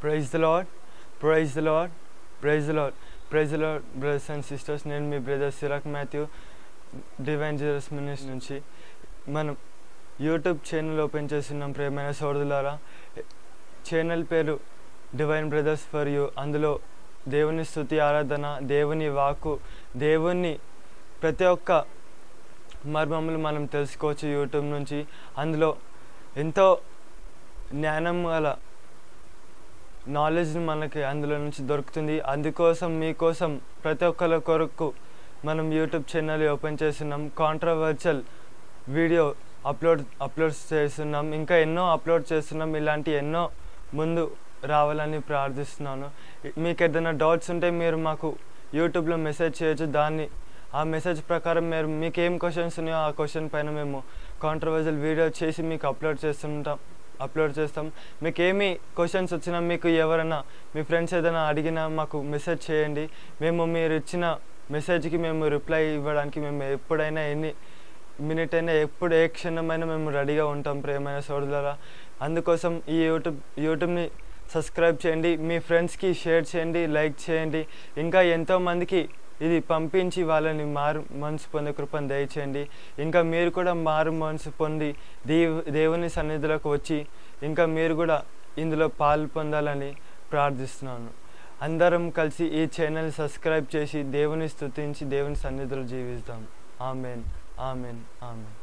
praise the Lord praise the Lord praise the Lord praise the Lord brothers and sisters నేను మీ brother సిరాక్ Matthew divine జీరస్ మినిస్ నుంచి మనం యూట్యూబ్ ఛానల్ ఓపెన్ చేస్తున్నాం ప్రేమైన సోదరులారా ఛానల్ పేరు డివైన్ బ్రదర్స్ ఫర్ యూ అందులో దేవుని స్థుతి ఆరాధన దేవుని వాకు దేవుని ప్రతి ఒక్క మర్మములు మనం తెలుసుకోవచ్చు యూట్యూబ్ నుంచి అందులో ఎంతో జ్ఞానం గల నాలెడ్జ్ మనకి అందులో నుంచి దొరుకుతుంది అందుకోసం మీకోసం ప్రతి ఒక్కరి కొరకు మనం యూట్యూబ్ ఛానల్ ఓపెన్ చేస్తున్నాం కాంట్రవర్చల్ వీడియో అప్లోడ్ అప్లోడ్ చేస్తున్నాం ఇంకా ఎన్నో అప్లోడ్ చేస్తున్నాం ఇలాంటి ఎన్నో ముందు రావాలని ప్రార్థిస్తున్నాను మీకు ఏదైనా డౌట్స్ ఉంటే మీరు మాకు యూట్యూబ్లో మెసేజ్ చేయొచ్చు దాన్ని ఆ మెసేజ్ ప్రకారం మీరు మీకు ఏం క్వశ్చన్స్ ఉన్నాయో ఆ క్వశ్చన్ పైన మేము కాంట్రవర్జల్ వీడియో చేసి మీకు అప్లోడ్ చేస్తుంటాం అప్లోడ్ చేస్తాం మీకు ఏమి క్వశ్చన్స్ వచ్చినా మీకు ఎవరైనా మీ ఫ్రెండ్స్ ఏదైనా అడిగినా మాకు మెసేజ్ చేయండి మేము మీరు ఇచ్చిన మెసేజ్కి మేము రిప్లై ఇవ్వడానికి మేము ఎప్పుడైనా ఎన్ని మినిట్ అయినా ఎప్పుడు ఏ క్షణమైనా మేము రెడీగా ఉంటాం ప్రేమైన సోదరులారా అందుకోసం ఈ యూట్యూబ్ యూట్యూబ్ని సబ్స్క్రైబ్ చేయండి మీ ఫ్రెండ్స్కి షేర్ చేయండి లైక్ చేయండి ఇంకా ఎంతోమందికి ఇది పంపించి వాళ్ళని మారు మనసు పొందే కృపను దయచేయండి ఇంకా మీరు కూడా మారు మనసు పొంది దేవు దేవుని సన్నిధిలోకి వచ్చి ఇంకా మీరు కూడా ఇందులో పాలు పొందాలని ప్రార్థిస్తున్నాను అందరం కలిసి ఈ ఛానల్ సబ్స్క్రైబ్ చేసి దేవుని స్తుతించి దేవుని సన్నిధిలో జీవిస్తాం ఆమెన్ ఆమెన్ ఆమెన్